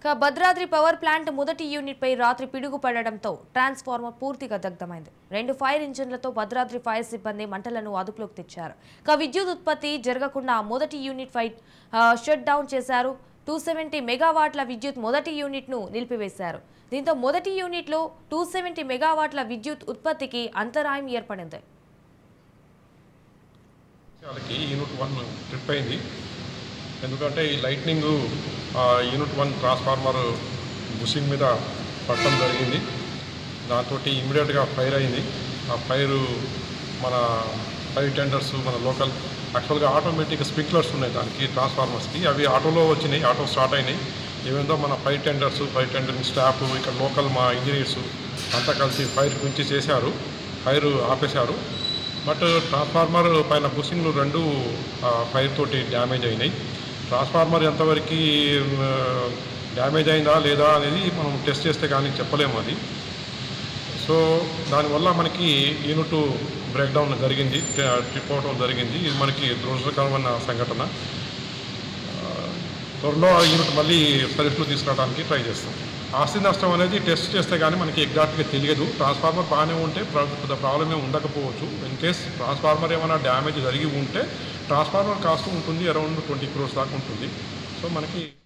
ఇక Bhadradri power plant మొదటి యూనిట్పై రాత్రి పిడుగు పడడంతో ట్రాన్స్ఫార్మర్ పూర్తిగా దగ్ధమైంది రెండు ఫైర్ ఇంజిన్లతో భద్రాద్రి ఫైర్ సిబ్బంది మంటలను అదుపులోకి తెచ్చారు ఇక విద్యుత్ ఉత్పత్తి జరగకుండా మొదటి యూనిట్ ఫై షట్ డౌన్ చేశారు టూ సెవెంటీ మెగావాట్ల విద్యుత్ మొదటి యూనిట్ను నిలిపివేశారు దీంతో మొదటి యూనిట్లో టూ సెవెంటీ మెగావాట్ల విద్యుత్ ఉత్పత్తికి అంతరాయం ఏర్పడింది వాళ్ళకి యూనిట్ వన్ ట్రిప్ అయింది ఎందుకంటే ఈ lightning unit one transformer bushing మీద పడటం జరిగింది దాంతో ఇమీడియట్గా ఫైర్ అయింది ఆ ఫైరు మన ఫైర్ టెండర్స్ మన లోకల్ యాక్చువల్గా ఆటోమేటిక్ స్ప్రింక్లర్స్ ఉన్నాయి దానికి ట్రాన్స్ఫార్మర్స్కి అవి ఆటోలో వచ్చినాయి ఆటో స్టార్ట్ అయినాయి ఏమేందో మన fire tenders fire tendering staff ఇక్కడ లోకల్ మా ఇంజనీర్స్ అంతా కలిసి ఫైర్ గురించి చేశారు ఫైర్ ఆపేశారు బట్ ట్రాన్స్ఫార్మర్ పైన బుషింగ్లు రెండు ఆ, ఫైర్ తోటి డ్యామేజ్ అయినాయి ట్రాన్స్ఫార్మర్ ఎంతవరకు డ్యామేజ్ అయిందా లేదా అనేది మనం టెస్ట్ చేస్తే కానీ చెప్పలేము అది సో దానివల్ల మనకి యూనిట్ బ్రేక్ డౌన్ జరిగింది ట్రిప్ అవడం జరిగింది ఇది మనకి దురదృష్టకరమైన సంఘటన ఆ, త్వరలో ఆ యూనిట్ మళ్ళీ సర్వీస్లో తీసుకురావడానికి ట్రై చేస్తాం ఆస్తి నష్టం అనేది టెస్ట్ చేస్తే కానీ మనకి ఎగ్జాక్ట్గా తెలియదు ట్రాన్స్ఫార్మర్ బాగానే ఉంటే ప్ర- పెద్ద ప్రాబ్లం ఏమి ఉండకపోవచ్చు ఇన్ కేస్ ట్రాన్స్ఫార్మర్ ఏమైనా డ్యామేజ్ జరిగి ఉంటే ట్రాన్స్ఫార్మర్ కాస్ట్ ఉంటుంది అరౌండ్ ట్వంటీ క్రోర్స్ దాకా ఉంటుంది సో మనకి